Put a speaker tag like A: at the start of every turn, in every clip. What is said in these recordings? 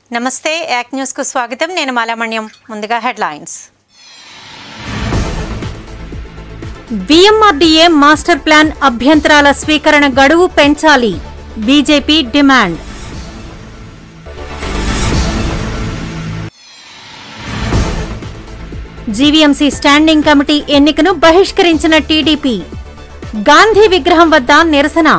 A: నమస్తే యాక్ న్యూస్ కు స్వాగతం నేను మాలామణ్యం ముందుగా హెడ్లైన్స్
B: విఎంఆర్డీఏ మాస్టర్ ప్లాన్ అభ్యంతరాల స్వీకరణ గడువు పెంచాలి BJP demand GVMC standing committee ఎన్నికను బహిష్కరించిన టీడీపీ గాంధీ విగ్రహం వద్ద నిరసన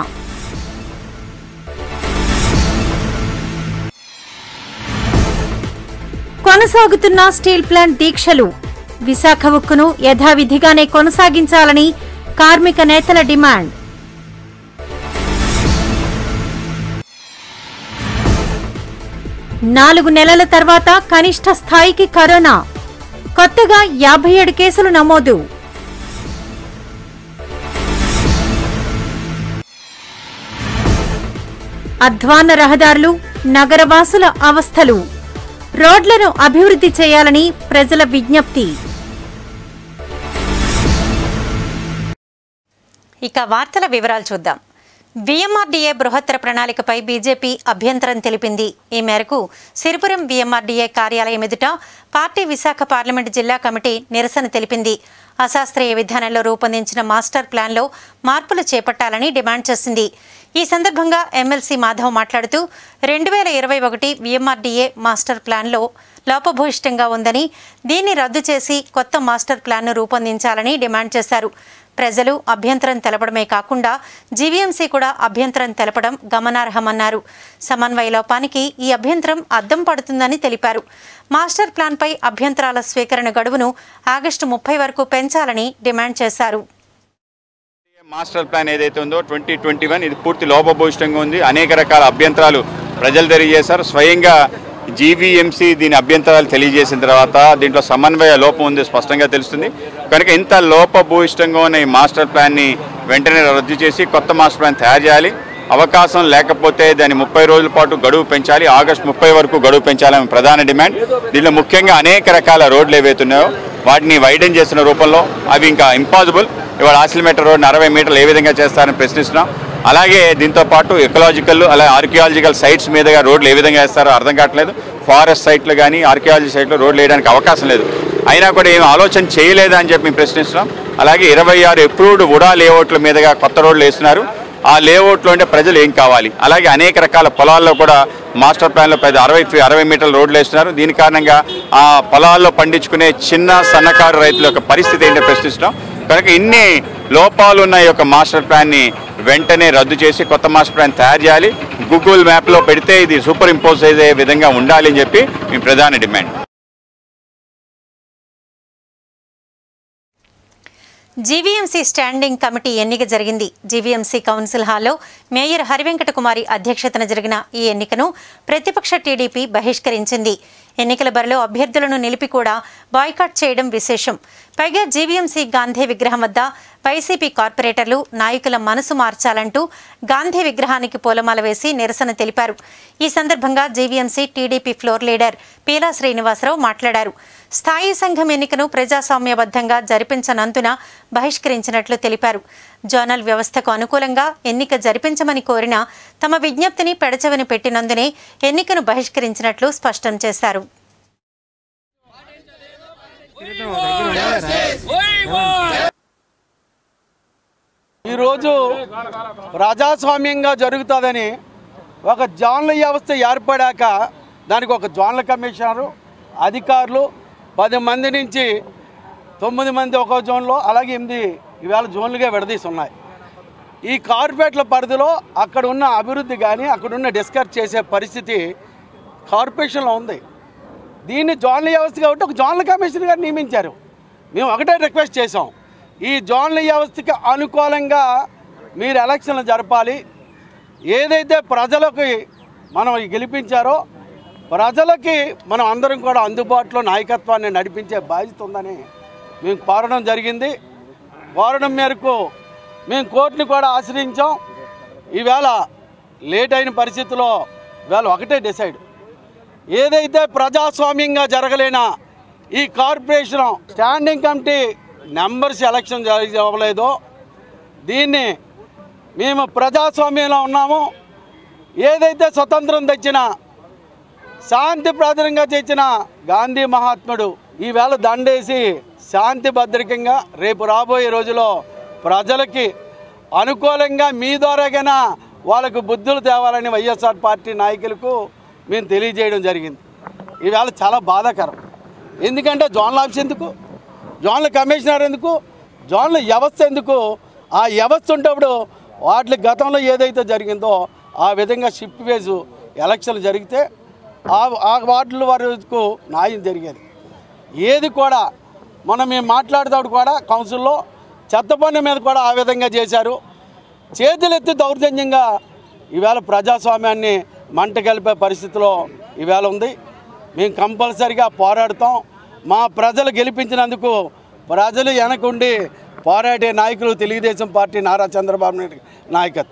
B: కొనసాగుతున్న స్టీల్ ప్లాంట్ దీక్షలు విశాఖ ఉక్కును యథావిధిగానే కొనసాగించాలని కార్మిక నేతల డిమాండ్ నాలుగు నెలల తర్వాత కనిష్ట స్థాయికి కరోనా కొత్తగా యాభై ఏడు కేసులు నమోదు అధ్వాన్న రహదారులు నగరవాసుల అవస్థలు రోడ్లను అభివృద్ధి చేయాలని ప్రజల విజ్ఞప్తి
A: ఇక వార్తల వివరాలు చూద్దాం విఎంఆర్డీఏ బృహత్తర ప్రణాళికపై బీజేపీ అభ్యంతరం తెలిపింది ఈ మేరకు సిరిపురం విఎంఆర్డీఏ కార్యాలయం ఎదుట పార్టీ విశాఖ పార్లమెంటు జిల్లా కమిటీ నిరసన తెలిపింది అశాస్త్రీయ విధానంలో రూపొందించిన మాస్టర్ ప్లాన్లో మార్పులు చేపట్టాలని డిమాండ్ చేసింది ఈ సందర్భంగా ఎమ్మెల్సీ మాధవ్ మాట్లాడుతూ రెండు వేల ఇరవై ఒకటి విఎంఆర్డీఏ మాస్టర్ ప్లాన్లో లోపభూయిష్టంగా ఉందని దీన్ని రద్దు చేసి కొత్త మాస్టర్ ప్లాన్ను రూపొందించాలని డిమాండ్ చేశారు ప్రజలు అభ్యంతరం తెలపడమే కాకుండా జీవీఎంసీ కూడా అభ్యంతరం తెలపడం గమనార్హమన్నారు సమన్వయ లోపానికి ఈ అభ్యంతరం అద్దం పడుతుందని తెలిపారు మాస్టర్ ప్లాన్పై అభ్యంతరాల స్వీకరణ గడువును ఆగస్టు ముప్పై వరకు పెంచాలని డిమాండ్ చేశారు
C: మాస్టర్ ప్లాన్ ఏదైతే ఉందో ట్వంటీ ట్వంటీ వన్ ఇది పూర్తి లోపభూయిష్టంగా ఉంది అనేక రకాల అభ్యంతరాలు ప్రజలు తెలియజేశారు స్వయంగా జీవీఎంసీ దీని అభ్యంతరాలు తెలియజేసిన తర్వాత దీంట్లో సమన్వయ లోపం ఉంది స్పష్టంగా తెలుస్తుంది కనుక ఇంత లోపభూయిష్టంగా ఉన్న ఈ మాస్టర్ ప్లాన్ని వెంటనే రద్దు చేసి కొత్త మాస్టర్ ప్లాన్ తయారు చేయాలి అవకాశం లేకపోతే దాన్ని ముప్పై రోజుల పాటు గడువు పెంచాలి ఆగస్టు ముప్పై వరకు గడువు పెంచాలని ప్రధాన డిమాండ్ దీనిలో ముఖ్యంగా అనేక రకాల రోడ్లు ఏవైతే ఉన్నాయో వాటిని వైడెన్ చేసిన రూపంలో అవి ఇంకా ఇంపాసిబుల్ ఇవాళ ఆసిలిమీటర్ రోడ్ని అరవై మీటర్లు ఏ విధంగా చేస్తారని ప్రశ్నిస్తున్నాం అలాగే దీంతో పాటు ఎకలాజికల్ అలాగే ఆర్కియాలజికల్ సైట్స్ మీదుగా రోడ్లు ఏ విధంగా వేస్తారో అర్థం కావట్లేదు ఫారెస్ట్ సైట్లు కానీ ఆర్కియాలజీ సైట్లో రోడ్లు వేయడానికి అవకాశం లేదు అయినా కూడా ఏం ఆలోచన చేయలేదా అని చెప్పి మేము ప్రశ్నిస్తున్నాం అలాగే ఇరవై ఆరు అప్రూవ్డ్ ఉడా లేఅవుట్ల మీదుగా కొత్త రోడ్లు వేస్తున్నారు ఆ లేఅవుట్లో ఉండే ప్రజలు ఏం కావాలి అలాగే అనేక రకాల పొలాల్లో కూడా మాస్టర్ ప్లాన్లో పెద్ద అరవై ఫీ- అరవై మీటర్ల రోడ్లు వేస్తున్నారు దీని కారణంగా ఆ పొలాల్లో పండించుకునే చిన్న సన్నకారు రైతుల యొక్క పరిస్థితి ఏంటో ప్రశ్నిస్తున్నాం కనుక ఇన్ని లోపాలు ఉన్న ఈ యొక్క మాస్టర్ ప్లాన్ని వెంటనే రద్దు చేసి కొత్త మాస్టర్ ప్లాన్ తయారు చేయాలి గూగుల్ మ్యాప్లో పెడితే ఇది సూపర్ ఇంపోజ్ అయ్యే విధంగా ఉండాలి అని చెప్పి మీ ప్రధాన డిమాండ్
A: జీవీఎంసీ స్టాండింగ్ కమిటీ ఎన్నిక జరిగింది జీవీఎంసీ కౌన్సిల్ హాల్లో మేయర్ హరివెంకట కుమారి అధ్యక్షతన జరిగిన ఈ ఎన్నికను ప్రతిపక్ష టీడీపీ బహిష్కరించింది ఎన్నికల బరిలో అభ్యర్థులను నిలిపి కూడా బాయ్కాట్ చేయడం విశేషం పైగా జీవీఎంసీ గాంధీ విగ్రహం వద్ద వైసీపీ కార్పొరేటర్లు నాయకుల మనసు మార్చాలంటూ గాంధీ విగ్రహానికి పూలమాల వేసి నిరసన తెలిపారు ఈ సందర్భంగా GVMC TDP floor leader Peela Srinivasarao మాట్లాడారు స్థాయి సంఘం ఎన్నికను ప్రజాస్వామ్యబద్ధంగా జరిపించనందున బహిష్కరించినట్లు తెలిపారు జోనల్ వ్యవస్థకు అనుకూలంగా ఎన్నిక జరిపించమని కోరిన తమ విజ్ఞప్తిని పెడచవని పెట్టినందునే ఎన్నికను బహిష్కరించినట్లు స్పష్టం చేశారు
D: ఈరోజు ప్రజాస్వామ్యంగా జరుగుతుందని ఒక జోన్ల వ్యవస్థ ఏర్పడాక దానికి ఒక జోన్ల కమిషనరు అధికారులు పది మంది నుంచి తొమ్మిది మంది ఒక జోన్లో అలాగే ఎనిమిది ఈవేళ జోన్లుగా విడదీసి ఉన్నాయి ఈ కార్పొరేట్ల పరిధిలో అక్కడ ఉన్న అభివృద్ధి కానీ అక్కడ ఉన్న డిస్కస్ చేసే పరిస్థితి కార్పొరేషన్లో ఉంది దీన్ని జోన్ల వ్యవస్థ కాబట్టి ఒక జోన్ల కమిషనర్ గారు నియమించారు మేము ఒకటే రిక్వెస్ట్ చేసాం ఈ జోన్ల వ్యవస్థకి అనుకూలంగా మీరు ఎలక్షన్లు జరపాలి ఏదైతే ప్రజలకి మనం గెలిపించారో ప్రజలకి మనం అందరం కూడా అందుబాటులో నాయకత్వాన్ని నడిపించే బాధ్యత ఉందని మేము కోరడం జరిగింది కోరడం మేరకు మేము కోర్టుని కూడా ఆశ్రయించాం ఈవేళ లేట్ అయిన పరిస్థితిలో ఇవాళ ఒకటే డిసైడ్ ఏదైతే ప్రజాస్వామ్యంగా జరగలేనా ఈ corporation standing committee numbers election జరిగి అవ్వలేదో దీన్ని మేము ప్రజాస్వామ్యంలో ఉన్నాము ఏదైతే స్వతంత్రం తెచ్చిన శాంతి ప్రాధాన్యంగా చేసిన గాంధీ మహాత్ముడు ఈవేళ దండేసి శాంతి భద్రకంగా రేపు రాబోయే రోజులో ప్రజలకి అనుకూలంగా మీ ద్వారాగైనా వాళ్ళకు బుద్ధులు తేవాలని వైఎస్ఆర్ పార్టీ నాయకులకు మేము తెలియజేయడం జరిగింది ఈవేళ చాలా బాధాకరం ఎందుకంటే జోన్ల ఆఫీస్ ఎందుకు జోన్ల కమిషనర్ ఎందుకు జోన్ల వ్యవస్థ ఎందుకు ఆ వ్యవస్థ ఉంటప్పుడు వాటి గతంలో ఏదైతే జరిగిందో ఆ విధంగా షిఫ్ట్ వేసు ఎలక్షన్లు జరిగితే ఆ ఆ వార్డుల వరకు న్యాయం జరిగేది ఏది కూడా మనం మేము మాట్లాడేటప్పుడు కూడా కౌన్సిల్లో చెత్త పన్ను మీద కూడా ఆ విధంగా చేశారు చేతులెత్తి దౌర్జన్యంగా ఈవేళ ప్రజాస్వామ్యాన్ని మంట కలిపే పరిస్థితిలో ఈవేళ ఉంది మేము కంపల్సరిగా పోరాడతాం మా ప్రజలు గెలిపించినందుకు ప్రజలు వెనకుండి పోరాడే నాయకులు తెలుగుదేశం పార్టీ నారా చంద్రబాబు నాయుడు నాయకత్వం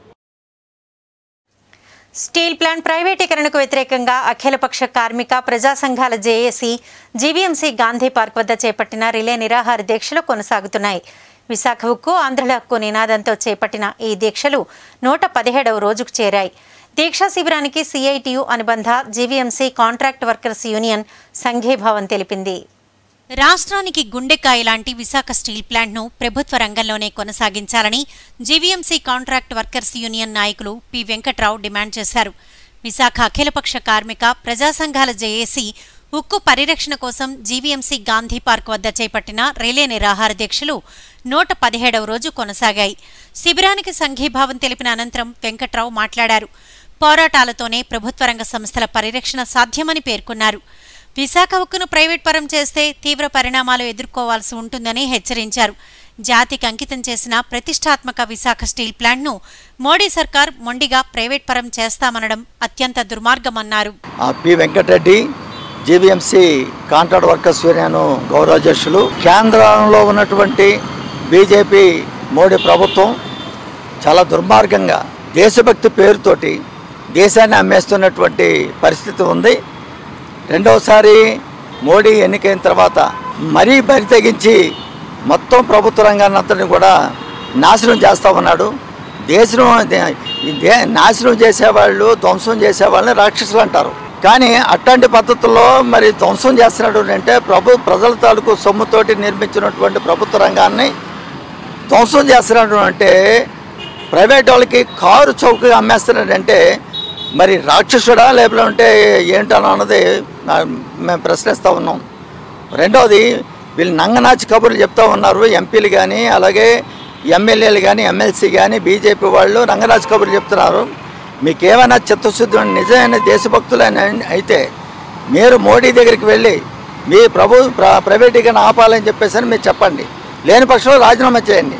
A: స్టీల్ ప్లాంట్ ప్రైవేటీకరణకు వ్యతిరేకంగా అఖిలపక్ష కార్మిక ప్రజా సంఘాల జేఏసీ జీవీఎంసీ గాంధీ పార్క్ వద్ద చేపట్టిన రిలే నిరాహార దీక్షలు కొనసాగుతున్నాయి విశాఖ ఉక్కు ఆంధ్రుల హక్కు నినాదంతో చేపట్టిన ఈ దీక్షలు నూట పదిహేడవ రోజుకు చేరాయి దీక్షా శిబిరానికి సిఐటియు అనుబంధ జీవీఎంసీ కాంట్రాక్ట్ వర్కర్స్ యూనియన్ సంఘీభావం తెలిపింది
B: రాష్ట్రానికి గుండెకాయ లాంటి విశాఖ స్టీల్ ప్లాంట్ను ప్రభుత్వ రంగంలోనే కొనసాగించాలని జీవీఎంసీ కాంట్రాక్ట్ వర్కర్స్ యూనియన్ నాయకులు పి వెంకట్రావు డిమాండ్ చేశారు విశాఖ అఖిలపక్ష కార్మిక ప్రజా సంఘాల జేఏసీ ఉక్కు పరిరక్షణ కోసం జీవీఎంసీ గాంధీ పార్క్ వద్ద చేపట్టిన రిలే నిరాహార దీక్షలు నూట పదిహేడవ రోజు కొనసాగాయి శిబిరానికి సంఘీభావం తెలిపిన అనంతరం వెంకట్రావు మాట్లాడారు పోరాటాలతోనే ప్రభుత్వ రంగ సంస్థల పరిరక్షణ సాధ్యమని పేర్కొన్నారు విశాఖ ఉక్కును ప్రైవేట్ పరం చేస్తే తీవ్ర పరిణామాలు ఎదుర్కోవాల్సి ఉంటుందని హెచ్చరించారు జాతికి అంకితం చేసిన ప్రతిష్టాత్మక విశాఖ స్టీల్ ప్లాంట్ను మోడీ సర్కార్ మొండిగా ప్రైవేట్ పరం చేస్తామనడం అత్యంత దుర్మార్గమన్నారు
E: ఆ P Venkatareddy GVMC contract workers union గౌరవాధ్యక్షులు కేంద్రంలో ఉన్నటువంటి బీజేపీ మోడీ ప్రభుత్వం చాలా దుర్మార్గంగా దేశభక్తి పేరుతోటి దేశాన్ని అమ్మేస్తున్నటువంటి పరిస్థితి ఉంది రెండవసారి మోడీ ఎన్నికైన తర్వాత మరీ బరి తెగించి మొత్తం ప్రభుత్వ రంగాన్ని అంతటిని కూడా నాశనం చేస్తా ఉన్నాడు దేశం ఈ దే నాశనం చేసేవాళ్ళు ధ్వంసం చేసేవాళ్ళని రాక్షసులు అంటారు కానీ అట్లాంటి పద్ధతుల్లో మరి ధ్వంసం చేస్తున్నాడు అంటే ప్రభు ప్రజల తాలూకు సొమ్ముతోటి నిర్మించినటువంటి ప్రభుత్వ రంగాన్ని ధ్వంసం చేస్తున్నాడు అంటే ప్రైవేట్ వాళ్ళకి కారు చౌకగా అమ్మేస్తున్నాడంటే మరి రాక్షసుడా లేకపోతే ఏంటని అన్నది నా- మేము ప్రశ్నిస్తూ ఉన్నాం రెండవది వీళ్ళు నంగనాచి కబుర్లు చెప్తా ఉన్నారు ఎంపీలు కానీ అలాగే ఎమ్మెల్యేలు కానీ ఎమ్మెల్సీ కానీ బీజేపీ వాళ్ళు రంగరాజు కబుర్లు చెప్తున్నారు మీకు ఏమైనా చిత్తశుద్ధి ఉండి నిజమైన దేశభక్తులని అయితే మీరు మోడీ దగ్గరికి వెళ్ళి మీ ప్రభు ప్ర- ప్రైవేటీకరణ ఆపాలని చెప్పేసి అని మీరు చెప్పండి లేని పక్షంలో రాజీనామా చేయండి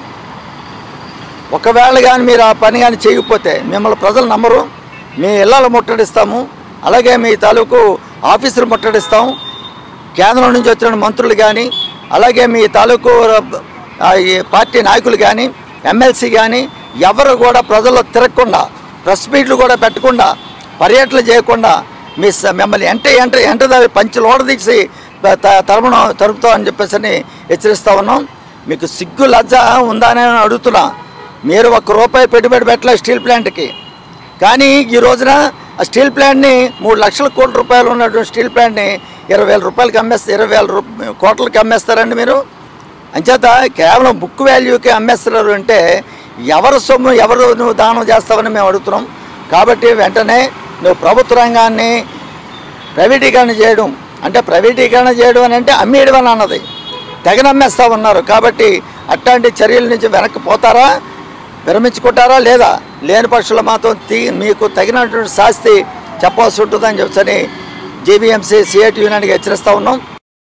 E: ఒకవేళ కానీ మీరు ఆ పని కానీ చేయకపోతే మిమ్మల్ని ప్రజలు నమ్మరు మీ ఇళ్ళలు ముట్టడిస్తాము అలాగే మీ తాలూకు ఆఫీసులు ముట్టడిస్తాం కేంద్రం నుంచి వచ్చిన మంత్రులు కానీ అలాగే మీ తాలూకు ఆ, ఈ పార్టీ నాయకులు కానీ ఎమ్మెల్సీ కానీ ఎవరు కూడా ప్రజల్లో తిరగకుండా ప్రెస్ మీట్లు కూడా పెట్టకుండా పర్యటనలు చేయకుండా మీ స- మిమ్మల్ని ఎంట ఎంట ఎంట పంచులు ఓడదీసి తరమణ తరుపుతామని చెప్పేసి అని హెచ్చరిస్తా ఉన్నాం మీకు సిగ్గు లజ్జ ఉందా అని అడుగుతున్నా మీరు ఒక్క రూపాయి పెట్టుబడి పెట్టలే స్టీల్ ప్లాంట్కి కానీ ఈ రోజున ఆ స్టీల్ ప్లాంట్ని మూడు లక్షల కోట్ల రూపాయలు ఉన్నటువంటి స్టీల్ ప్లాంట్ని ఇరవై వేల రూపాయలకి అమ్మేస్తే ఇరవై వేల రూప కోట్లకి అమ్మేస్తారండి మీరు అంచేత కేవలం బుక్ వాల్యూకి అమ్మేస్తున్నారు అంటే ఎవరు సొమ్ము ఎవరు నువ్వు దానం చేస్తావని మేము అడుగుతున్నాం కాబట్టి వెంటనే నువ్వు ప్రభుత్వ రంగాన్ని ప్రైవేటీకరణ చేయడం అంటే ప్రైవేటీకరణ చేయడం అని అంటే అమ్మేయడం అని అన్నది తెగ నమ్మేస్తా ఉన్నారు కాబట్టి అట్లాంటి చర్యల నుంచి వెనక్కి పోతారా విరమించుకుంటారా లేదా లేని పక్షులు మాత్రం తీ మీకు తగినటువంటి శాస్తి చెప్పాల్సి ఉంటుందని చెప్పని జేబీఎంసీ సిఐటి యూనియన్కి హెచ్చరిస్తూ ఉన్నాం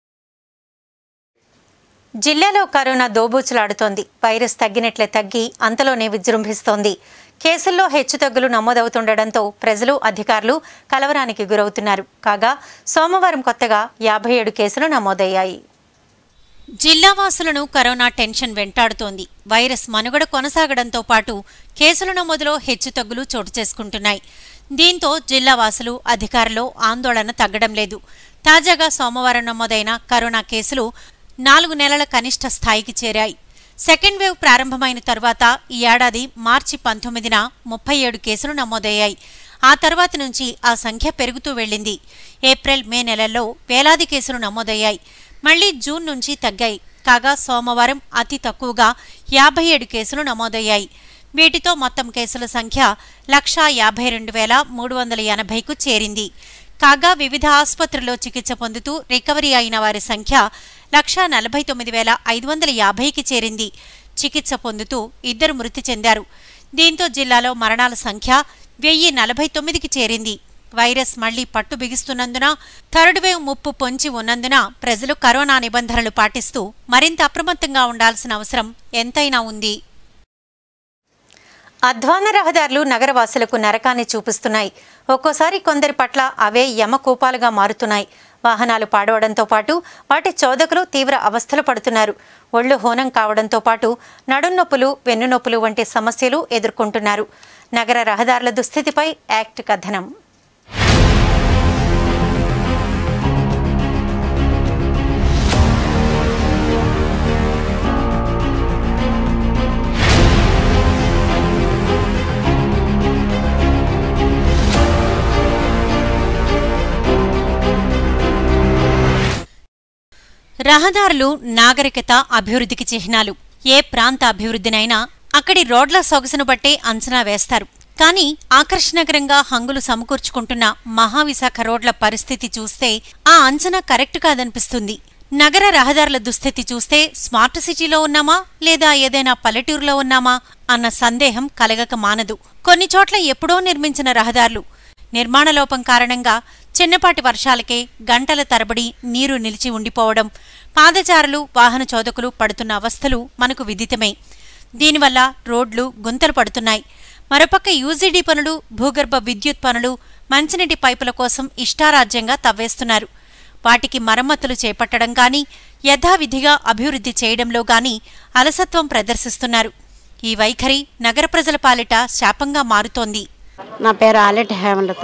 A: జిల్లాలో కరోనా దోబూచులాడుతోంది వైరస్ తగ్గినట్లే తగ్గి అంతలోనే విజృంభిస్తోంది కేసుల్లో హెచ్చుతగ్గులు నమోదవుతుండటంతో ప్రజలు అధికారులు కలవరానికి గురవుతున్నారు కాగా సోమవారం కొత్తగా యాభై ఏడు కేసులు నమోదయ్యాయి
B: జిల్లావాసులను కరోనా టెన్షన్ వెంటాడుతోంది వైరస్ మనుగడ కొనసాగడంతో పాటు కేసుల నమోదులో హెచ్చుతగ్గులు చోటు చేసుకుంటున్నాయి దీంతో జిల్లావాసులు అధికారులు ఆందోళన తగ్గడం లేదు తాజాగా సోమవారం నమోదైన కరోనా కేసులు నాలుగు నెలల కనిష్ట స్థాయికి చేరాయి సెకండ్ వేవ్ ప్రారంభమైన తరువాత ఈ ఏడాది మార్చి పంతొమ్మిదిన ముప్పై ఏడు కేసులు నమోదయ్యాయి ఆ తర్వాత నుంచి ఆ సంఖ్య పెరుగుతూ వెళ్ళింది ఏప్రిల్ మే నెలల్లో వేలాది కేసులు నమోదయ్యాయి మళ్లీ జూన్ నుంచి తగ్గాయి కాగా సోమవారం అతి తక్కువగా యాభై ఏడు కేసులు నమోదయ్యాయి వీటితో మొత్తం కేసుల సంఖ్య లక్షా యాభై రెండు వేల మూడు వందల ఎనభైకు చేరింది కాగా వివిధ ఆసుపత్రుల్లో చికిత్స పొందుతూ రికవరీ అయిన వారి సంఖ్య లక్షా నలభై తొమ్మిది వేల ఐదు వందల యాభైకి చేరింది చికిత్స పొందుతూ ఇద్దరు మృతి చెందారు దీంతో జిల్లాలో మరణాల సంఖ్య వెయ్యి నలభై తొమ్మిదికి చేరింది వైరస్ మళ్లీ పట్టు బిగిస్తున్నందున థర్డ్ వేవ్ ముప్పు పొంచి ఉన్నందున ప్రజలు కరోనా నిబంధనలు పాటిస్తూ మరింత అప్రమత్తంగా ఉండాల్సిన అవసరం ఎంతైనా ఉంది
A: అధ్వాన రహదారులు నగరవాసులకు నరకాన్ని చూపిస్తున్నాయి ఒక్కోసారి కొందరి పట్ల అవే యమకూపాలుగా మారుతున్నాయి వాహనాలు పాడవడంతో పాటు వాటి చోదకులు తీవ్ర అవస్థలు పడుతున్నారు ఒళ్ళు హోనం కావడంతో పాటు నడున్నొప్పులు వెన్నునొప్పులు వంటి సమస్యలు ఎదుర్కొంటున్నారు నగర రహదారుల దుస్థితిపై యాక్ట్ కథనం
B: రహదారులు నాగరికత అభివృద్ధికి చిహ్నాలు ఏ ప్రాంత అభివృద్ధినైనా అక్కడి రోడ్ల సొగసును బట్టే అంచనా వేస్తారు కానీ ఆకర్షణకరంగా హంగులు సమకూర్చుకుంటున్న మహావిశాఖ రోడ్ల పరిస్థితి చూస్తే ఆ అంచనా కరెక్ట్ కాదనిపిస్తుంది నగర రహదారుల దుస్థితి చూస్తే స్మార్ట్ సిటీలో ఉన్నామా లేదా ఏదైనా పల్లెటూరులో ఉన్నామా అన్న సందేహం కలగక మానదు కొన్ని చోట్ల ఎప్పుడో నిర్మించిన రహదారులు నిర్మాణలోపం కారణంగా చిన్నపాటి వర్షాలకే గంటల తరబడి నీరు నిలిచి ఉండిపోవడం పాదచారులు వాహన చోదకులు పడుతున్న అవస్థలు మనకు విదితమే దీనివల్ల రోడ్లు గుంతలు పడుతున్నాయి మరోపక్క యూజీడీ పనులు భూగర్భ విద్యుత్ పనులు మంచినీటి పైపుల కోసం ఇష్టారాజ్యంగా తవ్వేస్తున్నారు వాటికి మరమ్మతులు చేపట్టడం గాని యథావిధిగా అభివృద్ధి చేయడంలో గాని అలసత్వం ప్రదర్శిస్తున్నారు ఈ వైఖరి నగర ప్రజల పాలిట శాపంగా మారుతోంది
F: నా పేరు ఆలెట్ హేమలత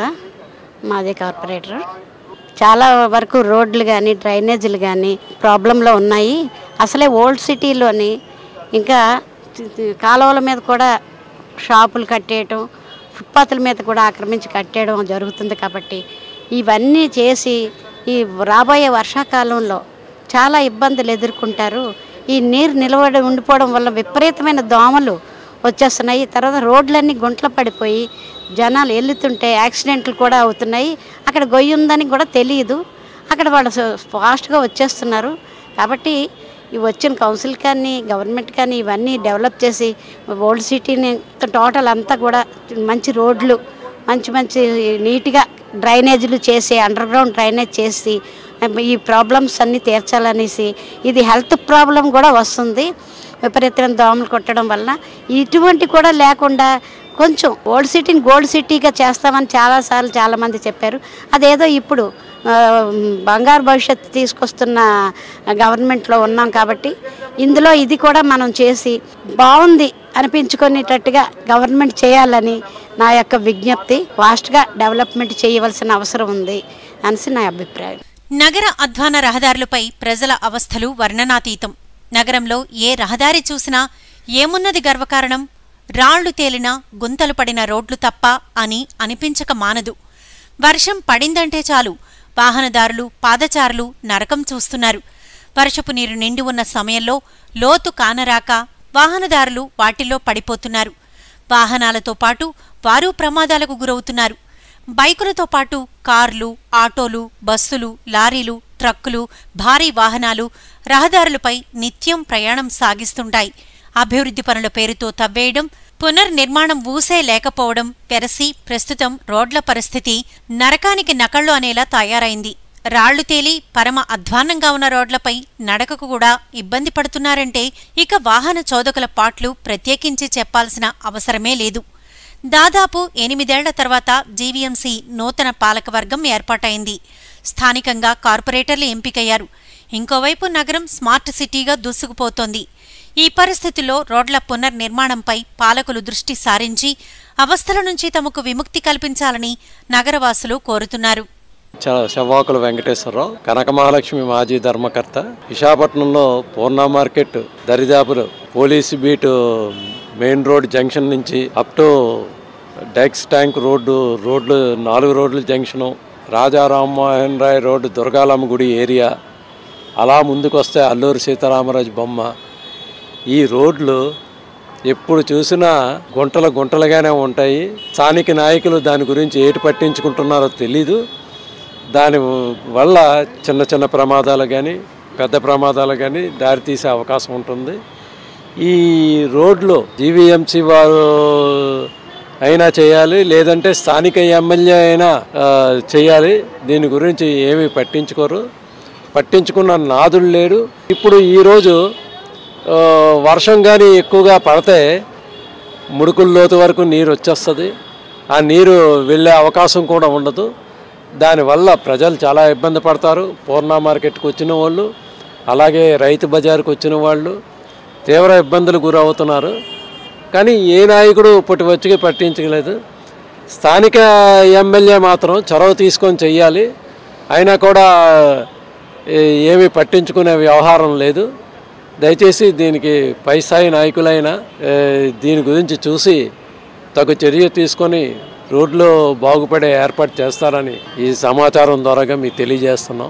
F: మాది కార్పొరేటర్ చాలా వరకు రోడ్లు కానీ డ్రైనేజీలు కానీ ప్రాబ్లంలో ఉన్నాయి అసలే ఓల్డ్ సిటీలోని ఇంకా తి- తి- కాలువల మీద కూడా షాపులు కట్టేయటం ఫుట్పాత్ల మీద కూడా ఆక్రమించి కట్టేయడం జరుగుతుంది కాబట్టి ఇవన్నీ చేసి ఈ రాబోయే వర్షాకాలంలో చాలా ఇబ్బందులు ఎదుర్కొంటారు ఈ నీరు నిలబడి ఉండిపోవడం వల్ల విపరీతమైన దోమలు వచ్చేస్తున్నాయి తర్వాత రోడ్లన్నీ గుంటలు పడిపోయి జనాలు వెళ్తుంటే యాక్సిడెంట్లు కూడా అవుతున్నాయి అక్కడ గొయ్యి ఉందని కూడా తెలియదు అక్కడ వాళ్ళు స- ఫాస్ట్గా వచ్చేస్తున్నారు కాబట్టి ఈ వచ్చిన కౌన్సిల్ కానీ గవర్నమెంట్ కానీ ఇవన్నీ డెవలప్ చేసి ఓల్డ్ సిటీని టోటల్ అంతా కూడా మంచి రోడ్లు మంచి మంచి నీట్గా డ్రైనేజీలు చేసి అండర్ గ్రౌండ్ డ్రైనేజ్ చేసి ఈ ప్రాబ్లమ్స్ అన్నీ తీర్చాలనేసి ఇది హెల్త్ ప్రాబ్లం కూడా వస్తుంది విపరీతమైన దోమలు కొట్టడం వల్ల ఇటువంటి కూడా లేకుండా కొంచెం ఓల్డ్ సిటీని గోల్డ్ సిటీగా చేస్తామని చాలాసార్లు చాలామంది చెప్పారు అదేదో ఇప్పుడు ఆ, బంగారు భవిష్యత్తు తీసుకొస్తున్న గవర్నమెంట్లో ఉన్నాం కాబట్టి ఇందులో ఇది కూడా మనం చేసి బాగుంది అనిపించుకునేటట్టుగా గవర్నమెంట్ చేయాలని నా యొక్క విజ్ఞప్తి ఫాస్ట్గా డెవలప్మెంట్ చేయవలసిన అవసరం ఉంది అనేసి నా అభిప్రాయం
B: నగర అధ్వాన రహదారులపై ప్రజల అవస్థలు వర్ణనాతీతం నగరంలో ఏ రహదారి చూసినా ఏమున్నది గర్వకారణం రాళ్లు తేలిన గుంతలు పడిన రోడ్లు తప్ప అని అనిపించక మానదు వర్షం పడిందంటే చాలు వాహనదారులు పాదచారులు నరకం చూస్తున్నారు వర్షపు నీరు నిండి ఉన్న సమయంలో లోతు కానరాక వాహనదారులు వాటిల్లో పడిపోతున్నారు వాహనాలతో పాటు వారు ప్రమాదాలకు గురవుతున్నారు బైకులతో పాటు కార్లు ఆటోలు బస్సులు లారీలు ట్రక్కులు భారీ వాహనాలు రహదారులపై నిత్యం ప్రయాణం సాగిస్తుంటాయి అభివృద్ధి పనుల పేరుతో తవ్వేయడం పునర్నిర్మాణం ఊసే లేకపోవడం పెరసి ప్రస్తుతం రోడ్ల పరిస్థితి నరకానికి నకళ్ళు అనేలా తయారైంది రాళ్లు తేలి పరమ అధ్వాన్నంగా ఉన్న రోడ్లపై నడకకు కూడా ఇబ్బంది పడుతున్నారంటే ఇక వాహన చోదకుల పాట్లు ప్రత్యేకించి చెప్పాల్సిన అవసరమే లేదు దాదాపు ఎనిమిదేళ్ల తర్వాత జీవీఎంసీ నూతన పాలకవర్గం ఏర్పాటైంది స్థానికంగా కార్పొరేటర్లు ఎంపికయ్యారు ఇంకోవైపు నగరం స్మార్ట్ సిటీగా దూసుకుపోతోంది ఈ పరిస్థితుల్లో రోడ్ల పునర్నిర్మాణంపై పాలకులు దృష్టి సారించి అవస్థల నుంచి తమకు విముక్తి కల్పించాలని నగరవాసులు కోరుతున్నారు
G: చ- చెవ్వాకుల వెంకటేశ్వరరావు కనక మహాలక్ష్మి మాజీ ధర్మకర్త విశాఖపట్నంలో పూర్ణ మార్కెట్ దరిదాపులు police beat main road junction నుంచి అప్ టు డెక్స్ ట్యాంక్ రోడ్డు రోడ్లు నాలుగు రోడ్ల జంక్షను రాజా రామ్మోహన్ రాయ్ రోడ్డు దుర్గాలమ్మ గుడి ఏరియా అలా ముందుకు వస్తే అల్లూరి సీతారామరాజు బొమ్మ ఈ రోడ్లు ఎప్పుడు చూసినా గుంటలు గుంటలుగానే ఉంటాయి స్థానిక నాయకులు దాని గురించి ఏటి పట్టించుకుంటున్నారో తెలీదు దాని వల్ల చిన్న చిన్న ప్రమాదాలు కానీ పెద్ద ప్రమాదాలు కానీ దారితీసే అవకాశం ఉంటుంది ఈ రోడ్లు జీవీఎంసీ వారు అయినా చేయాలి లేదంటే స్థానిక ఎమ్మెల్యే అయినా ఆ, చేయాలి దీని గురించి ఏమీ పట్టించుకోరు పట్టించుకున్న నాదుడు లేడు ఇప్పుడు ఈరోజు ఆ, వర్షం కానీ ఎక్కువగా పడితే ముడుకుల లోతు వరకు నీరు వచ్చేస్తుంది ఆ నీరు వెళ్ళే అవకాశం కూడా ఉండదు దానివల్ల ప్రజలు చాలా ఇబ్బంది పడతారు పూర్ణ మార్కెట్కి వచ్చిన వాళ్ళు అలాగే రైతు బజార్కి వచ్చిన వాళ్ళు తీవ్ర ఇబ్బందులు గురవుతున్నారు కానీ ఏ నాయకుడు ఇప్పటి వచ్చి పట్టించలేదు స్థానిక ఎమ్మెల్యే మాత్రం చొరవ తీసుకొని చెయ్యాలి అయినా కూడా ఏ- ఏమీ పట్టించుకునే వ్యవహారం లేదు దయచేసి దీనికి పై స్థాయి నాయకులైన ఏ, దీని గురించి చూసి తగు చర్య తీసుకొని రోడ్లు బాగుపడే ఏర్పాటు చేస్తారని ఈ సమాచారం ద్వారాగా మీకు తెలియజేస్తున్నాం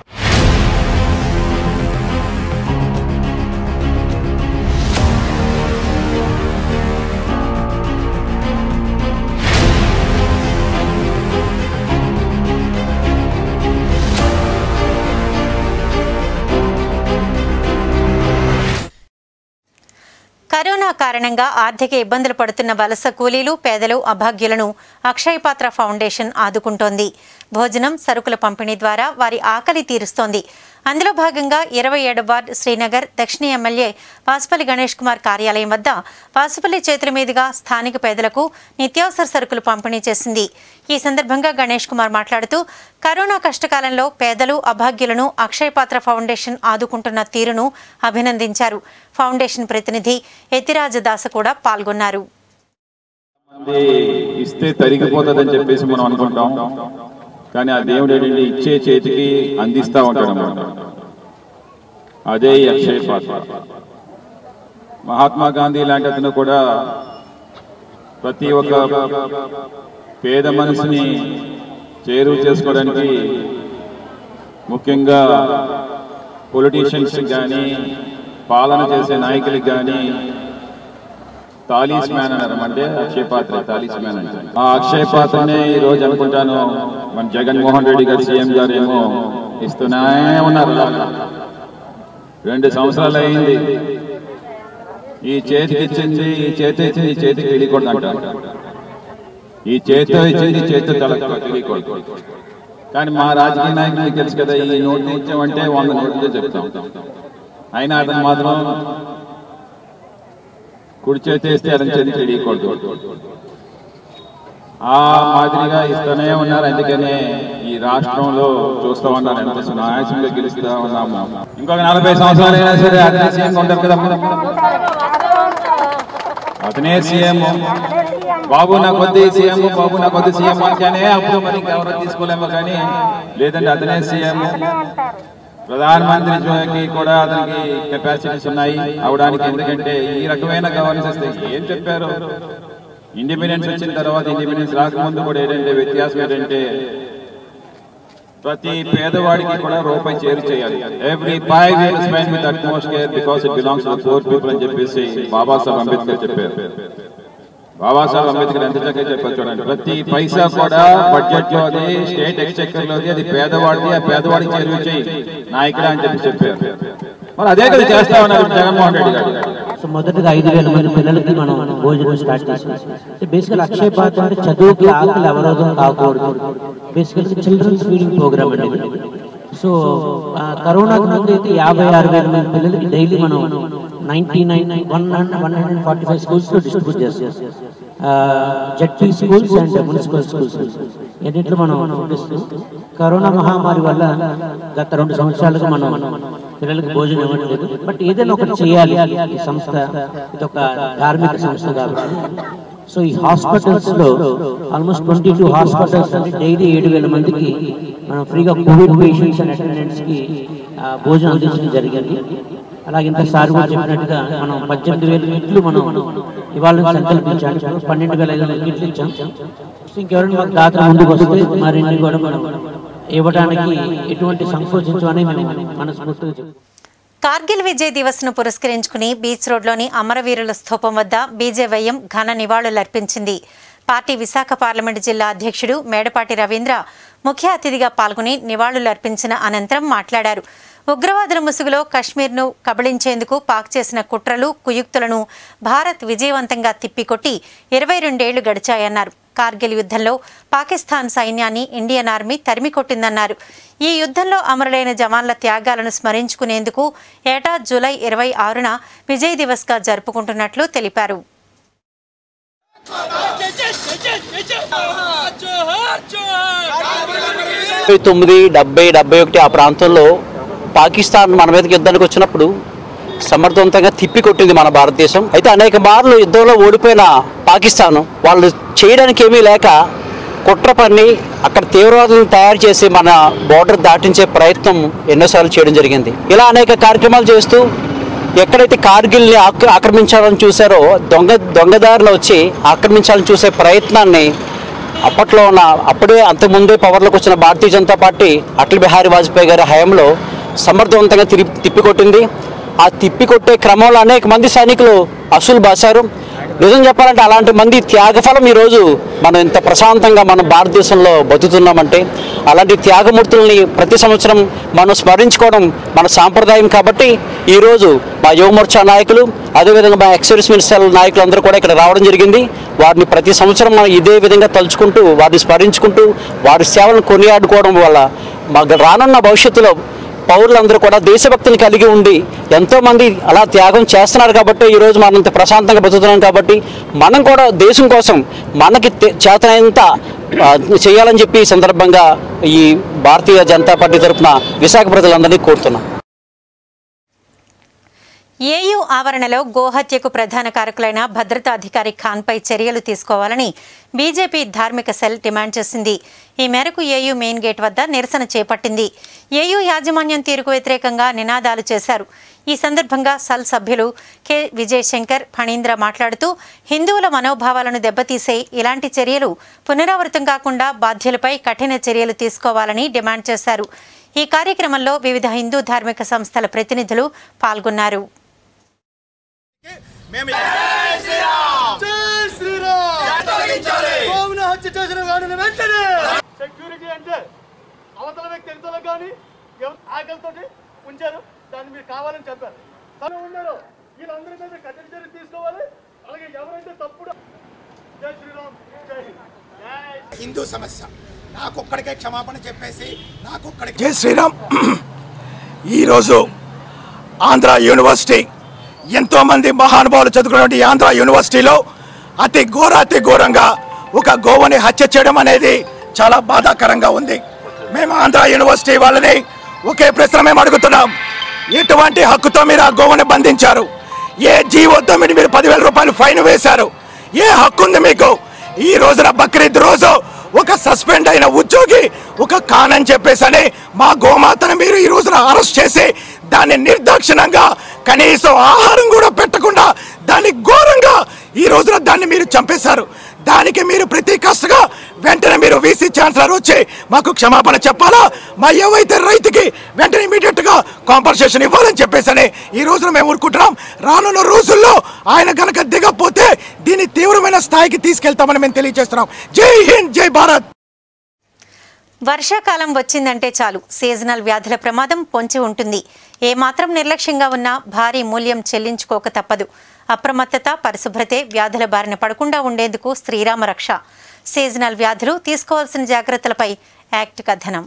A: కరోనా కారణంగా ఆర్థిక ఇబ్బందులు పడుతున్న వలస కూలీలు పేదలు అభాగ్యులను అక్షయపాత్ర ఫౌండేషన్ ఆదుకుంటోంది భోజనం సరుకుల పంపిణీ ద్వారా వారి ఆకలి తీరుస్తోంది అందులో భాగంగా ఇరవై ఏడు వార్డు శ్రీనగర్ దక్షిణ ఎమ్మెల్యే వాసుపల్లి గణేష్ కుమార్ కార్యాలయం వద్ద వాసుపల్లి చేతుల మీదుగా స్థానిక పేదలకు నిత్యావసర సరుకులు పంపిణీ చేసింది ఈ సందర్భంగా గణేష్ కుమార్ మాట్లాడుతూ కరోనా కష్టకాలంలో పేదలు అభాగ్యులను అక్షయపాత్ర ఫౌండేషన్ ఆదుకుంటున్న తీరును అభినందించారు ఫౌండేషన్ ప్రతినిధి యతిరాజ దాస కూడా పాల్గొన్నారు
H: మంది ఇస్తే తరిగిపోతుందని చెప్పేసి మనం అనుకుంటాం కానీ ఆ దేవుడు ఏంటంటే ఇచ్చే చేతికి అందిస్తా ఉంటాడు అన్నమాట అదే ఈ అక్షయ పాత్ర మహాత్మా గాంధీ లాంటి అతను కూడా ప్రతి ఒక్క పేద మనిషిని చేరువ చేసుకోవడానికి ముఖ్యంగా పొలిటీషియన్స్ కానీ పాలన చేసే నాయకులకు కానీ తాలీస్ మ్యాన్ అన్నారు అంటే అక్షయ పాత్ర తాలీస్ మ్యాన్ అంటే ఆ అక్షయ పాత్రనే ఈ రోజు అనుకుంటాను మన జగన్మోహన్ రెడ్డి గారు సీఎం గారు ఏమో ఇస్తూనే ఉన్నారు రెండు సంవత్సరాలు అయింది ఈ చేతికి ఇచ్చింది ఈ చేతి ఇచ్చింది ఈ చేతికి తెలియకూడదు అంటారు ఈ చేతితో ఇచ్చింది ఈ చేతితో తలకు తెలియకూడదు కానీ మా రాజకీయ నాయకులకు తెలుసు కదా ఈ నోటు ఇచ్చామంటే వంద నోట్లే చెప్తాం అయినా అతను మాత్రం కుడి చేతి వేస్తే ఎడం చేతి తెలియకూడదు ఆ మాదిరిగా ఇస్తూనే ఉన్నారు అందుకనే ఈ రాష్ట్రంలో చూస్తూ ఉన్నారు ఎంత సునాయాసంగా గెలుస్తా ఉన్నాము ఇంకొక నలభై సంవత్సరాలు అయినా సరే అతనే సీఎం ఉంటారు కదా అతనే సీఎం బాబు నా కొద్ది సీఎం బాబు నా కొద్ది సీఎం అంటేనే అప్పుడు మరి ఎవరో తీసుకోలేమో కానీ లేదంటే అతనే సీఎం ప్రధానమంత్రికి కూడా అతనికి కెపాసిటీస్ ఉన్నాయి అవడానికి ఎందుకంటే ఈ రకమైన గవర్నెన్స్ ఏం చెప్పారు ఇండిపెండెన్స్ వచ్చిన తర్వాత ఇండిపెండెన్స్ రాకముందు కూడా ఏంటంటే వ్యత్యాసం ఏంటంటే ప్రతి పేదవాడికి కూడా రూపాయి చేరు చేయాలి every five years spend with utmost care because it belongs to poor people అని చెప్పేసి బాబాసాహెబ్ అంబేద్కర్ చెప్పారు బాబాసాహెబ్ అంబేద్కర్ ఎంత చక్కగా చెప్పారు చూడండి ప్రతి పైసా కూడా బడ్జెట్ లోది స్టేట్ ఎక్స్చెక్కర్ లోది అది పేదవాడిది ఆ పేదవాడికి చేరువ చేయి నాయకుడు అని చెప్పి చెప్పారు మరి అదే కదా చేస్తా ఉన్నారు జగన్మోహన్ రెడ్డి గారు
I: సో మొదటగా ఐదు వేల మంది పిల్లలకి మనం భోజనం స్టార్ట్ చేసాం బేసికల్ అక్షయ పాత్ర అంటే చదువుకి ఆకలి అవరోధం కాకూడదు బేసికల్ చిల్డ్రన్స్ ఫీడింగ్ ప్రోగ్రామ్ అండి ఇది. సో ఆ, కరోనాకు ముందు అయితే యాభై ఆరు వేల మంది పిల్లలకి డైలీ మనం ninety nine one one hundred forty five schools లో డిస్ట్రిబ్యూట్ చేస్తాం ZP schools and municipal schools ఎన్నింటిలో మనం ఫుడ్ ఇస్తాం కరోనా మహమ్మారి వల్ల గత రెండు సంవత్సరాలుగా మనం పిల్లలకి భోజనం ఇవ్వట్లేదు బట్ ఏదైనా ఒకటి చేయాలి ఈ సంస్థ ఇది ఒక ధార్మిక సంస్థ కాబట్టి సో ఈ హాస్పిటల్స్ లో ఆల్మోస్ట్ ట్వంటీ టూ హాస్పిటల్స్ అంటే డైలీ ఏడు వేల మందికి మనం ఫ్రీగా కోవిడ్ పేషెంట్స్ అండ్ అటెండెంట్స్ కి ఆ, భోజనం అందించడం జరిగింది అలాగే ఇంత సార్ కూడా చెప్పినట్టుగా మనం పద్దెనిమిది వేల కిట్లు మనం ఇవాళ సంకల్పించాం పన్నెండు వేల ఐదు వందల కిట్లు ఇచ్చాం సో ఇంకెవరైనా మాకు దాతలు ముందుకు వస్తే మరిన్ని కూడా మనం ఇవ్వడానికి ఎటువంటి సంకోచించమని మనం మనస్ఫూర్తిగా చెప్తాం
A: కార్గిల్ విజయ్ దివస్ ను పురస్కరించుకుని బీచ్ రోడ్లోని అమరవీరుల స్థూపం వద్ద బీజేవైఎం ఘన నివాళులర్పించింది పార్టీ విశాఖ పార్లమెంటు జిల్లా అధ్యక్షుడు మేడపాటి రవీంద్ర ముఖ్య అతిథిగా పాల్గొని నివాళులర్పించిన అనంతరం మాట్లాడారు ఉగ్రవాదుల ముసుగులో కశ్మీర్ను కబళించేందుకు పాక్ చేసిన కుట్రలు కుయుక్తులను భారత్ విజయవంతంగా తిప్పికొట్టి ఇరవై రెండేళ్లు గడిచాయన్నారు కార్గిల్ యుద్ధంలో పాకిస్తాన్ సైన్యాన్ని ఇండియన్ ఆర్మీ తరిమికొట్టిందన్నారు ఈ యుద్ధంలో అమరులైన జవాన్ల త్యాగాలను స్మరించుకునేందుకు ఏటా జూలై ఇరవై ఆరున విజయ్ దివస్గా జరుపుకుంటున్నట్లు తెలిపారు
J: డెబ్బై తొమ్మిది డెబ్బై డెబ్బై ఒకటి ఆ ప్రాంతంలో పాకిస్తాన్ మన మీదకి యుద్ధానికి వచ్చినప్పుడు సమర్థవంతంగా తిప్పి కొట్టింది మన భారతదేశం అయితే అనేక మార్లు యుద్ధంలో ఓడిపోయిన పాకిస్తాన్ వాళ్ళు చేయడానికి ఏమీ లేక కుట్ర పన్ని అక్కడ తీవ్రవాదులను తయారు చేసి మన బోర్డర్ దాటించే ప్రయత్నం ఎన్నోసార్లు చేయడం జరిగింది ఇలా అనేక కార్యక్రమాలు చేస్తూ ఎక్కడైతే కార్గిల్ని ఆక్ర ఆక్రమించాలని చూసారో దొంగ దొంగదారిలో వచ్చి ఆక్రమించాలని చూసే ప్రయత్నాన్ని అప్పట్లో ఉన్న అప్పుడే అంతకుముందే పవర్లోకి వచ్చిన భారతీయ జనతా పార్టీ అటల్ బిహారీ వాజ్పేయి గారి హయాంలో సమర్థవంతంగా తిరి తిప్పికొట్టింది ఆ తిప్పికొట్టే క్రమంలో అనేక మంది సైనికులు అసూలు బాసారు నిజం చెప్పాలంటే అలాంటి మంది త్యాగఫలం ఈరోజు మనం ఇంత ప్రశాంతంగా మన భారతదేశంలో బతుకుతున్నామంటే అలాంటి త్యాగమూర్తుల్ని ప్రతి సంవత్సరం మనం స్మరించుకోవడం మన సాంప్రదాయం కాబట్టి ఈరోజు మా యువమోర్చా నాయకులు అదేవిధంగా మా ఎక్సైజ్ మినిస్టర్ నాయకులు అందరూ కూడా ఇక్కడ రావడం జరిగింది వారిని ప్రతి సంవత్సరం మనం ఇదే విధంగా తలుచుకుంటూ వారిని స్మరించుకుంటూ వారి సేవలను కొనియాడుకోవడం వల్ల మాకు రానున్న భవిష్యత్తులో పౌరులందరూ కూడా దేశభక్తిని కలిగి ఉండి ఎంతోమంది అలా త్యాగం చేస్తున్నారు కాబట్టి ఈరోజు మనం ఇంత ప్రశాంతంగా బతుకుతున్నాం కాబట్టి మనం కూడా దేశం కోసం మనకి తె- చేతనైనంత ఆ, చేయాలని చెప్పి ఈ సందర్భంగా ఈ భారతీయ జనతా పార్టీ తరఫున విశాఖ ప్రజలందరినీ కోరుతున్నాం
A: ఏయూ ఆవరణలో గోహత్యకు ప్రధాన కారకులైన భద్రతా అధికారి ఖాన్పై చర్యలు తీసుకోవాలని బీజేపీ ధార్మిక సెల్ డిమాండ్ చేసింది ఈ మేరకు ఏయూ మెయిన్ గేట్ వద్ద నిరసన చేపట్టింది ఏయూ యాజమాన్యం తీరుకు వ్యతిరేకంగా నినాదాలు చేశారు ఈ సందర్భంగా సల్ సభ్యులు కె విజయశంకర్ ఫణీంద్ర మాట్లాడుతూ హిందువుల మనోభావాలను దెబ్బతీసే ఇలాంటి చర్యలు పునరావృతం కాకుండా బాధ్యులపై కఠిన చర్యలు తీసుకోవాలని డిమాండ్ చేశారు ఈ కార్యక్రమంలో వివిధ హిందూ ధార్మిక సంస్థల ప్రతినిధులు పాల్గొన్నారు
D: సెక్యూరిటీ అంటే అవతల వ్యక్తి ఎంతలో కానీ ఆకలితోటి ఉంచారు దాన్ని మీరు కావాలని చెప్పారు తను ఉన్నారు వీళ్ళందరి మీద కఠిన చర్య తీసుకోవాలి అలాగే ఎవరైతే తప్పుడు జై శ్రీరామ్ జై హింద్ జై
K: హిందూ సమస్య నాకొక్కడికే క్షమాపణ చెప్పేసి నాకొక్కడికి
L: జై శ్రీరామ్ ఈరోజు ఆంధ్ర యూనివర్సిటీ ఎంతోమంది మహానుభావులు చదువుకున్నటువంటి ఈ ఆంధ్ర యూనివర్సిటీలో అతి ఘోర అతి ఘోరంగా ఒక గోవని హత్య చేయడం అనేది చాలా బాధాకరంగా ఉంది మేము ఆంధ్ర యూనివర్సిటీ వాళ్ళని ఒకే ప్రశ్న మేము అడుగుతున్నాం ఎటువంటి హక్కుతో మీరు ఆ గోవని బంధించారు ఏ జీవోతో మీరు మీరు పదివేల రూపాయలు ఫైన్ వేశారు ఏ హక్కు ఉంది మీకు ఈ రోజున బక్రీద్ రోజు ఒక సస్పెండ్ అయిన ఉద్యోగి ఒక ఖాన్ అని చెప్పేసి మా గోమాతను మీరు ఈ రోజున అరెస్ట్ చేసి దాన్ని నిర్దాక్షిణంగా కనీసం ఆహారం కూడా పెట్టకుండా దాన్ని ఘోరంగా ఈ రోజున దాన్ని మీరు చంపేశారు దానికి మీరు ప్రతి కష్టగా వెంటనే మీరు వీసీ ఛాన్సలర్ వచ్చి మాకు క్షమాపణ చెప్పాలా మా ఏవైతే రైతుకి వెంటనే ఇమీడియట్ గా కాంపన్సేషన్ ఇవ్వాలని చెప్పేసి ఈ రోజున మేము ఊరుకుంటున్నాం రానున్న రోజుల్లో ఆయన గనక దిగపోతే దీన్ని తీవ్రమైన స్థాయికి తీసుకెళ్తామని మేము తెలియజేస్తున్నాం జై హింద్ జై భారత్
A: వర్షాకాలం వచ్చిందంటే చాలు సీజనల్ వ్యాధుల ప్రమాదం పొంచి ఉంటుంది ఏమాత్రం నిర్లక్ష్యంగా ఉన్నా భారీ మూల్యం చెల్లించుకోక తప్పదు అప్రమత్తత పరిశుభ్రతే వ్యాధుల బారిన పడకుండా ఉండేందుకు శ్రీరామ రక్ష సీజనల్ వ్యాధులు తీసుకోవాల్సిన జాగ్రత్తలపై యాక్ట్ కథనం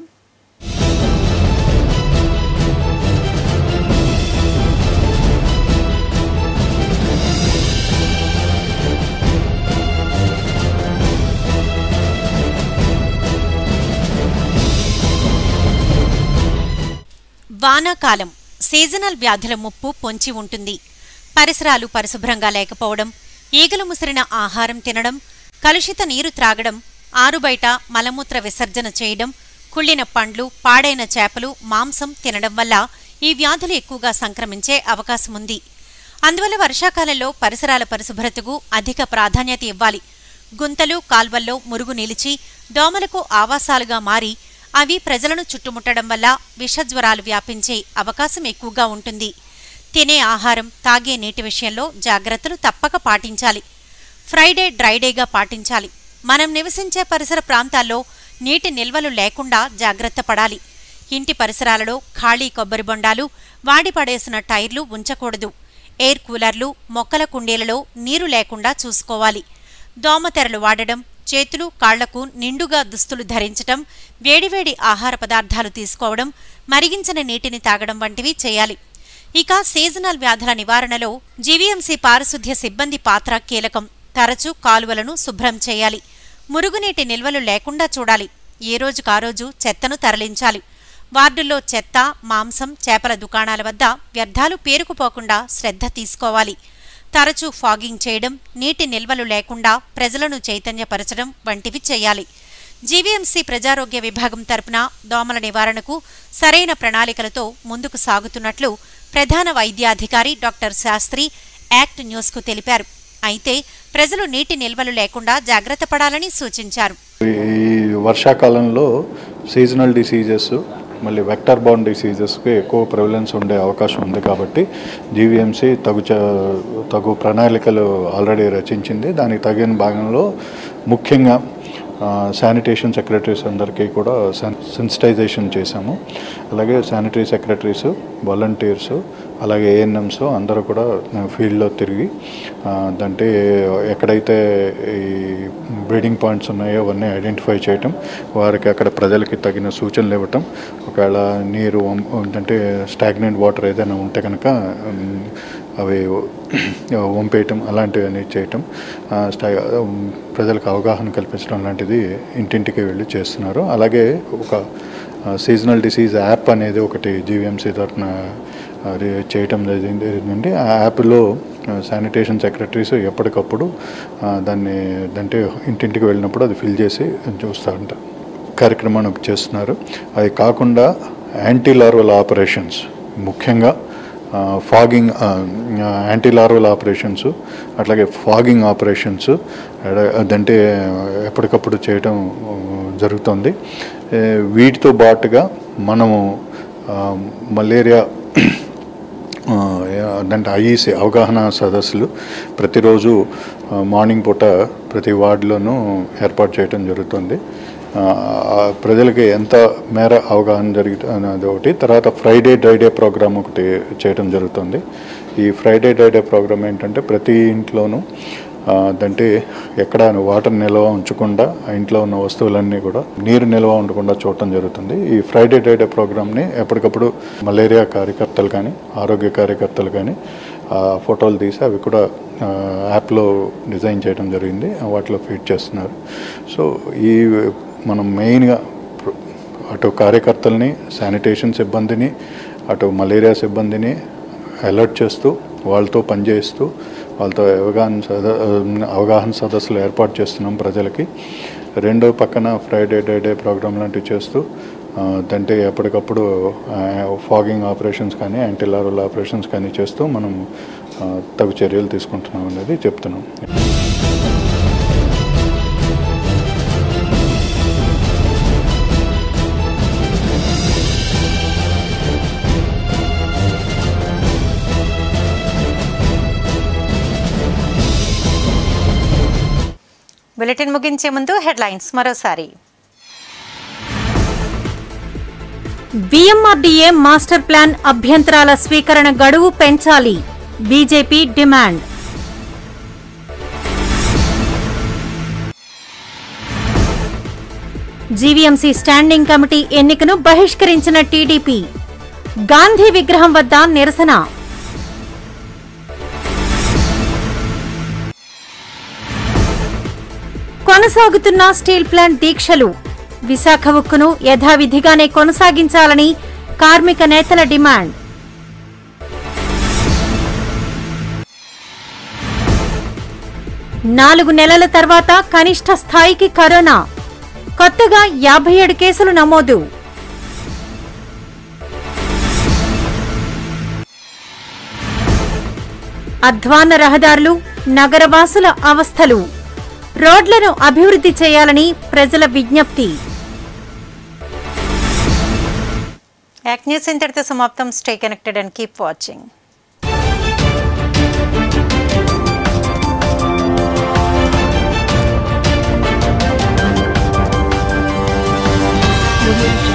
B: వానాకాలం సీజనల్ వ్యాధుల ముప్పు పొంచి ఉంటుంది పరిసరాలు పరిశుభ్రంగా లేకపోవడం ఈగలు ముసిరిన ఆహారం తినడం కలుషిత నీరు త్రాగడం ఆరుబయట మలమూత్ర విసర్జన చేయడం కుళ్ళిన పండ్లు పాడైన చేపలు మాంసం తినడం వల్ల ఈ వ్యాధులు ఎక్కువగా సంక్రమించే అవకాశం ఉంది అందువల్ల వర్షాకాలంలో పరిసరాల పరిశుభ్రతకు అధిక ప్రాధాన్యత ఇవ్వాలి గుంతలు కాల్వల్లో మురుగు నిలిచి దోమలకు ఆవాసాలుగా మారి అవి ప్రజలను చుట్టుముట్టడం వల్ల విషజ్వరాలు వ్యాపించే అవకాశం ఎక్కువగా ఉంటుంది తినే ఆహారం తాగే నీటి విషయంలో జాగ్రత్తలు తప్పక పాటించాలి ఫ్రైడే డ్రైడేగా పాటించాలి మనం నివసించే పరిసర ప్రాంతాల్లో నీటి నిల్వలు లేకుండా జాగ్రత్త పడాలి ఇంటి పరిసరాలలో ఖాళీ కొబ్బరి బొండాలు వాడి పడేసిన టైర్లు ఉంచకూడదు ఎయిర్ కూలర్లు మొక్కల కుండీలలో నీరు లేకుండా చూసుకోవాలి దోమతెరలు వాడడం చేతులు కాళ్లకు నిండుగా దుస్తులు ధరించటం వేడివేడి ఆహార పదార్థాలు తీసుకోవడం మరిగించిన నీటిని తాగడం వంటివి చేయాలి ఇక సీజనల్ వ్యాధుల నివారణలో జీవీఎంసీ పారిశుద్ధ్య సిబ్బంది పాత్ర కీలకం తరచూ కాలువలను శుభ్రం చేయాలి మురుగునీటి నిల్వలు లేకుండా చూడాలి ఏ రోజుకారోజు చెత్తను తరలించాలి వార్డుల్లో చెత్త మాంసం చేపల దుకాణాల వద్ద వ్యర్థాలు పేరుకుపోకుండా శ్రద్ధ తీసుకోవాలి తరచూ ఫాగింగ్ చేయడం నీటి నిల్వలు లేకుండా ప్రజలను చైతన్యపరచడం వంటివి చేయాలి జీవీఎంసీ ప్రజారోగ్య విభాగం తరపున దోమల నివారణకు సరైన ప్రణాళికలతో ముందుకు సాగుతున్నట్లు ప్రధాన వైద్యాధికారి డాక్టర్ శాస్త్రి యాక్ట్ న్యూస్కు తెలిపారు అయితే ప్రజలు నీటి నిల్వలు లేకుండా జాగ్రత్త పడాలని సూచించారు
M: ఈ వర్షాకాలంలో సీజనల్ డిసీజెస్ మళ్ళీ వెక్టర్ బౌండ్ డిసీజెస్కి ఎక్కువ ప్రివలెన్స్ ఉండే అవకాశం ఉంది కాబట్టి జీవీఎంసీ తగు చ- తగు ప్రణాళికలు ఆల్రెడీ రచించింది దానికి తగిన భాగంలో ముఖ్యంగా శానిటేషన్ సెక్రటరీస్ అందరికీ కూడా సెన్సిటైజేషన్ చేశాము అలాగే శానిటరీ సెక్రటరీస్ వాలంటీర్స్ అలాగే ఏఎన్ఎంస్ అందరూ కూడా ఫీల్డ్లో తిరిగి ఆ, అంటే ఎక్కడైతే ఈ బ్రీడింగ్ పాయింట్స్ ఉన్నాయో అవన్నీ ఐడెంటిఫై చేయటం వారికి అక్కడ ప్రజలకి తగిన సూచనలు ఇవ్వటం ఒకవేళ నీరు వం- అంటే స్టాగ్నెంట్ వాటర్ ఏదైనా ఉంటే కనుక ఉమ్, అవి వంపేయటం అలాంటివన్నీ చేయటం ఆ, స్టా- ఉమ్, ప్రజలకు అవగాహన కల్పించడం లాంటిది ఇంటింటికి వెళ్ళి చేస్తున్నారు అలాగే ఒక సీజనల్ డిసీజ్ యాప్ అనేది ఒకటి జీవీఎంసీ తరఫున అది చేయటం జరిగింది జరిగిందండి ఆ యాప్లో శానిటేషన్ సెక్రటరీస్ ఎప్పటికప్పుడు ఆ, దాన్ని అంటే ఇంటింటికి వెళ్ళినప్పుడు అది ఫిల్ చేసి చూస్తూ ఉంటారు కార్యక్రమాన్ని చేస్తున్నారు అది కాకుండా యాంటీ లార్వల్ ఆపరేషన్స్ ముఖ్యంగా ఫాగింగ్ యాంటీ లార్వల్ ఆపరేషన్స్ అట్లాగే ఫాగింగ్ ఆపరేషన్స్ అదంటే ఎప్పటికప్పుడు చేయటం ఆ, జరుగుతుంది ఏ, వీటితో పాటుగా మనము ఆ, మలేరియా ఆ, అంటే ఐఈసీ అవగాహన సదస్సులు ప్రతిరోజు ఆ, మార్నింగ్ పూట ప్రతి వార్డులోనూ ఏర్పాటు చేయడం జరుగుతుంది ఆ, ఆ ప్రజలకి ఎంత మేర అవగాహన జరుగుతుంది అది ఒకటి తర్వాత ఫ్రైడే డ్రైడే ప్రోగ్రామ్ ఒకటి చేయడం జరుగుతుంది ఈ ఫ్రైడే డ్రైడే ప్రోగ్రామ్ ఏంటంటే ప్రతి ఇంట్లోనూ ఆ, అంటే ఎక్కడ వాటర్ నిల్వ ఉంచకుండా ఆ ఇంట్లో ఉన్న వస్తువులన్నీ కూడా నీరు నిల్వ ఉండకుండా చూడటం జరుగుతుంది ఈ ఫ్రైడే డ్రైడే ప్రోగ్రామ్ని ఎప్పటికప్పుడు మలేరియా కార్యకర్తలు కానీ ఆరోగ్య కార్యకర్తలు కానీ ఆ ఫోటోలు తీసి అవి కూడా ఆ, యాప్లో డిజైన్ చేయడం జరిగింది వాటిలో ఫీడ్ చేస్తున్నారు సో ఈ మనం మెయిన్గా అటు కార్యకర్తల్ని శానిటేషన్ సిబ్బందిని అటు మలేరియా సిబ్బందిని అలర్ట్ చేస్తూ వాళ్ళతో పనిచేస్తూ వాళ్ళతో అవగాహన సద అవగాహన సదస్సులు ఏర్పాటు చేస్తున్నాం ప్రజలకి రెండో పక్కన ఫ్రైడే డే డే ప్రోగ్రామ్ లాంటివి చేస్తూ ఆ, అంటే ఎప్పటికప్పుడు ఫాగింగ్ ఆపరేషన్స్ కానీ యాంటీ లారల్ ఆపరేషన్స్ కానీ చేస్తూ మనం ఆ, తగు చర్యలు తీసుకుంటున్నాం అనేది చెప్తున్నాం
A: బులెటిన్ ముగించే ముందు హెడ్లైన్స్ మరోసారి
N: విఎంఆర్డీఏ మాస్టర్ ప్లాన్ అభ్యంతరాల స్వీకరణ గడువు పెంచాలి BJP demand GVMC standing committee ఎన్నికను బహిష్కరించిన టీడీపీ గాంధీ విగ్రహం వద్ద నిరసన కొనసాగుతున్న స్టీల్ ప్లాంట్ దీక్షలు విశాఖ ఉక్కును యథావిధిగానే కొనసాగించాలని కార్మిక నేతల డిమాండ్ నాలుగు నెలల తర్వాత కనిష్ట స్థాయికి కరోనా కొత్తగా యాభై ఏడు కేసులు నమోదు అధ్వాన రహదారులు నగరవాసుల అవస్థలు రోడ్లను అభివృద్ధి చేయాలని ప్రజల విజ్ఞప్తి
A: యాక్ న్యూస్ ఇంతటితో సమాప్తం stay connected and keep watching
O: Audio Jungle.